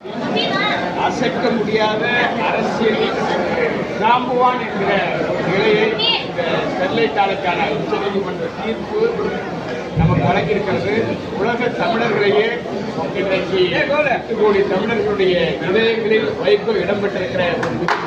அசைக்க முடியாத அரசியல் ஜாம்புவான் என்கிற நிலையை இந்த ஸ்டெர்லைட் ஆலைக்கான உச்சநீதிமன்ற தீர்ப்பு நமக்கு வழங்கியிருக்கிறது உலக தமிழர்களையே இன்றைக்கு எட்டு கோடி தமிழர்களுடைய இதயங்களில் வைகோ இடம்பெற்றிருக்கிற ஒரு மிகப்பெரிய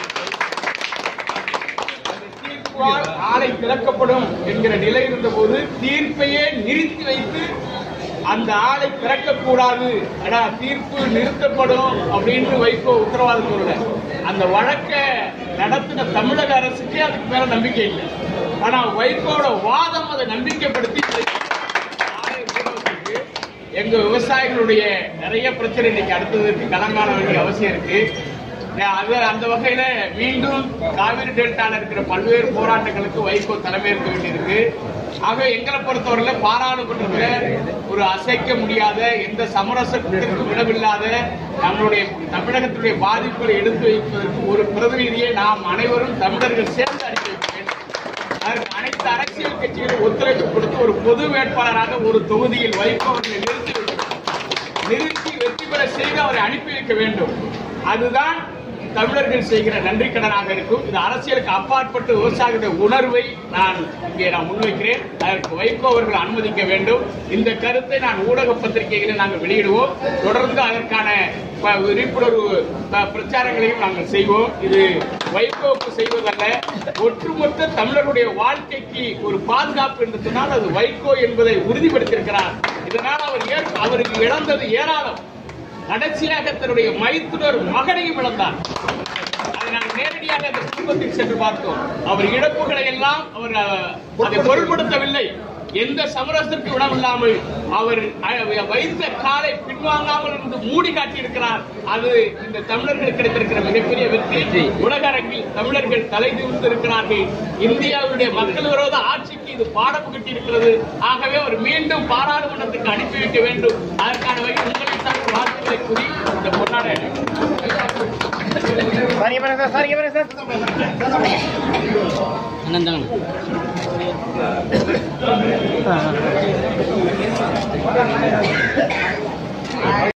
தீர்ப்பால் ஆலை திறக்கப்படும் என்கிற நிலை இருந்தபோது தீர்ப்பையே நிறுத்தி வைத்து அந்த ஆலை திறக்கக்கூடாது ஆனா தீர்ப்பு நிறுத்தப்படும் அப்படின்னு வைகோ உத்தரவாதம் சொல்லல அந்த வழக்கை நடத்தின தமிழக அரசுக்கே அதுக்கு மேல நம்பிக்கை இல்லை ஆனா வைகோட வாதம் அதை நம்பிக்கைப்படுத்தி ஆலை மூடுவதற்கு எங்க விவசாயிகளுடைய நிறைய பிரச்சனை இன்னைக்கு அடுத்ததுக்கு கலங்காண வேண்டிய அவசியம் இருக்கு அது அந்த வகையில மீண்டும் காவிரி டெல்டால இருக்கிற பல்வேறு போராட்டங்களுக்கு வைகோ தலைமையேற்க வேண்டியிருக்கு ஆக எங்களை பொறுத்தவரையில பாராளுமன்றத்துல ஒரு அசைக்க முடியாத எந்த சமரசத்திற்கும் இடமில்லாத நம்மளுடைய தமிழகத்துடைய பாதிப்புகளை எடுத்து வைப்பதற்கு ஒரு பிரதிநிதியை நாம் அனைவரும் தமிழர்கள் சேர்ந்து அனுப்பி வைக்க வேண்டும் அதற்கு அனைத்து அரசியல் கட்சிகளும் ஒத்துழைப்பு கொடுத்து ஒரு பொது வேட்பாளராக ஒரு தொகுதியில் வைகோ அவர்களை நிறுத்தி வைக்க நிறுத்தி வெற்றி பெற செய்து அவரை அனுப்பி வைக்க வேண்டும் அதுதான் தமிழர்கள் செய்கிற நன்றி கடனாக இருக்கும் இது அரசியலுக்கு அப்பாற்பட்டு விவசாயிகளுடைய உணர்வை நான் இங்கே நான் முன்வைக்கிறேன் அதற்கு வைகோ அவர்கள் அனுமதிக்க வேண்டும் இந்த கருத்தை நான் ஊடக பத்திரிகைகளில் நாங்கள் வெளியிடுவோம் தொடர்ந்து அதற்கான ப- விழிப்புணர்வு ப- பிரச்சாரங்களையும் நாங்கள் செய்வோம் இது வைகோவுக்கு செய்வதல்ல ஒட்டுமொத்த தமிழருடைய வாழ்க்கைக்கு ஒரு பாதுகாப்பு என்று சொன்னால் அது வைகோ என்பதை உறுதிப்படுத்தியிருக்கிறார் இதனால் அவர் ஏற்- அவருக்கு இழந்தது ஏராளம் கடைசியாக தன்னுடைய மைத்துனர் மகனையும் இழந்தார் அதை நாங்கள் நேரடியாக அந்த குடும்பத்தில் சென்று பார்த்தோம் அவர் இழப்புகளை எல்லாம் அவர் அஹ், அதை பொருட்படுத்தவில்லை எந்த சமரசத்திற்கு விடமில்லாமல் அவர் அஹ், வைத்த காலை பின்வாங்காமல் இருந்து மூடி காட்டியிருக்கிறார் அது இந்த தமிழர்களுக்கு கிடைத்திருக்கிற மிகப்பெரிய வெற்றி உலக அரங்கில் தமிழர்கள் தலை நிமிர்ந்து இருக்கிறார்கள் இந்தியாவுடைய மக்கள் விரோத ஆட்சிக்கு இது பாடம் கட்டியிருக்கிறது ஆகவே அவர் மீண்டும் பாராளுமன்றத்துக்கு அனுப்பி வைக்க வேண்டும் அதற்கான வகையில் உங்களை சார்ந்த வார்த்தைகளை கூறி இந்த பொன்னாட சாரிங்க பாருங்க சார் சாரிங்க பாருங்க சார்